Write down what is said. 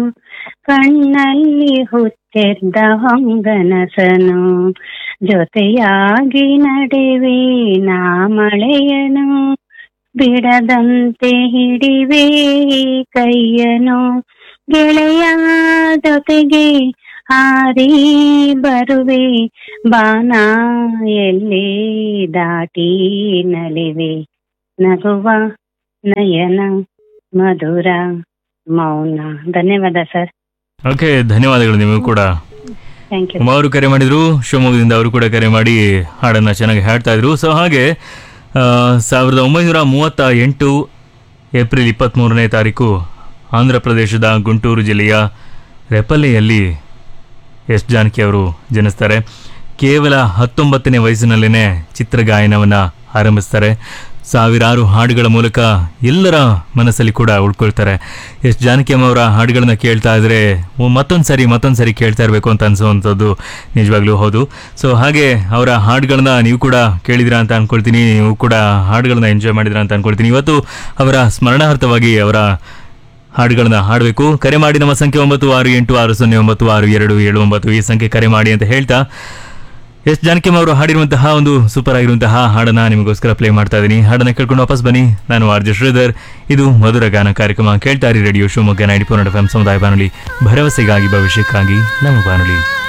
ಕಣ್ಣಲ್ಲಿ ಹುಚ್ಚೆದ್ದ ಹೊಂಗನಸನು ಜೊತೆಯಾಗಿ ನಡೆವೆ ನಾ ಮಳೆಯನು ಬಿಡದಂತೆ ಹಿಡಿವೆ ಕೈಯನು ಗೆಳೆಯ ಜೊತೆಗೆ ಹಾರಿ ಬರುವೆ ಬಾನ ಎಲ್ಲೇ ದಾಟಿ ನಲಿವೆ ನಗುವ ನಯನ ಮಧುರ ಮೌನ ಧನ್ಯವಾದ ಸರ್ ಓಕೆ ಧನ್ಯವಾದಗಳು ನಿಮಗೂ ಕೂಡ ಥ್ಯಾಂಕ್ ಯು ಉಮಾ ಅವರು ಕರೆ ಮಾಡಿದ್ರು ಶಿವಮೊಗ್ಗದಿಂದ ಅವರು ಕೂಡ ಕರೆ ಮಾಡಿ ಹಾಡನ್ನು ಚೆನ್ನಾಗಿ ಹಾಡ್ತಾ ಇದ್ರು ಸೊ ಹಾಗೆ ಆ, ಸಾವಿರದ ಒಂಬೈನೂರ ಮೂವತ್ತ ಎಂಟು ಏಪ್ರಿಲ್ ಇಪ್ಪತ್ತ್ಮೂರನೇ ತಾರೀಕು ಆಂಧ್ರ ಪ್ರದೇಶದ ಗುಂಟೂರು ಜಿಲ್ಲೆಯ ರೆಪಲ್ಲೆಯಲ್ಲಿ ಎಸ್ ಜಾನಕಿ ಅವರು ಜನಿಸ್ತಾರೆ ಕೇವಲ ಹತ್ತೊಂಬತ್ತನೇ ವಯಸ್ಸಿನಲ್ಲೇ ಚಿತ್ರಗಾಯನವನ್ನು ಆರಂಭಿಸ್ತಾರೆ ಸಾವಿರಾರು ಹಾಡುಗಳ ಮೂಲಕ ಎಲ್ಲರ ಮನಸ್ಸಲ್ಲಿ ಕೂಡ ಉಳ್ಕೊಳ್ತಾರೆ ಎಸ್ ಜಾನಕಿ ಅಮ್ಮ ಅವರ ಹಾಡುಗಳನ್ನ ಕೇಳ್ತಾ ಇದ್ರೆ ಮತ್ತೊಂದು ಸರಿ ಮತ್ತೊಂದು ಸರಿ ಕೇಳ್ತಾ ಇರಬೇಕು ಅಂತ ಅನಿಸುವಂಥದ್ದು ನಿಜವಾಗ್ಲೂ ಹೌದು ಸೊ ಹಾಗೆ ಅವರ ಹಾಡುಗಳನ್ನ ನೀವು ಕೂಡ ಕೇಳಿದಿರಾ ಅಂತ ಅನ್ಕೊಳ್ತೀನಿ ನೀವು ಕೂಡ ಹಾಡುಗಳನ್ನ ಎಂಜಾಯ್ ಮಾಡಿದಿರಾ ಅಂತ ಅನ್ಕೊಳ್ತೀನಿ ಇವತ್ತು ಅವರ ಸ್ಮರಣಾರ್ಥವಾಗಿ ಅವರ ಹಾಡುಗಳನ್ನ ಹಾಡಬೇಕು ಕರೆ ಮಾಡಿ ನಮ್ಮ ಸಂಖ್ಯೆ ಒಂಬತ್ತು ಆರು ಎಂಟು ಆರು ಸೊನ್ನೆ ಒಂಬತ್ತು ಆರು ಎರಡು ಏಳು ಒಂಬತ್ತು ಈ ಸಂಖ್ಯೆ ಕರೆ ಮಾಡಿ ಅಂತ ಹೇಳ್ತಾ ಎಸ್ ಜಾನಕಿಮ್ ಅವರು ಹಾಡಿರುವಂತಹ ಒಂದು ಸೂಪರ್ ಆಗಿರುವಂತಹ ಹಾಡನ್ನ ನಿಮಗೋಸ್ಕರ ಪ್ಲೇ ಮಾಡ್ತಾ ಇದ್ದೀನಿ ಹಾಡನ್ನ ಕೇಳ್ಕೊಂಡು ವಾಪಸ್ ಬನ್ನಿ ನಾನು ಆರ್ ಜೆ ಶ್ರೀಧರ್ ಇದು ಮಧುರ ಗಾನ ಕಾರ್ಯಕ್ರಮ ಕೇಳ್ತಾ ಇರಿ radio Shivamogga ninety four FM ಎಂ ಸಮುದಾಯ ಬಾನುಲಿ ಭರವಸೆಗಾಗಿ ಭವಿಷ್ಯಕ್ಕಾಗಿ ನಮ್ಮ ಬಾನುಲಿ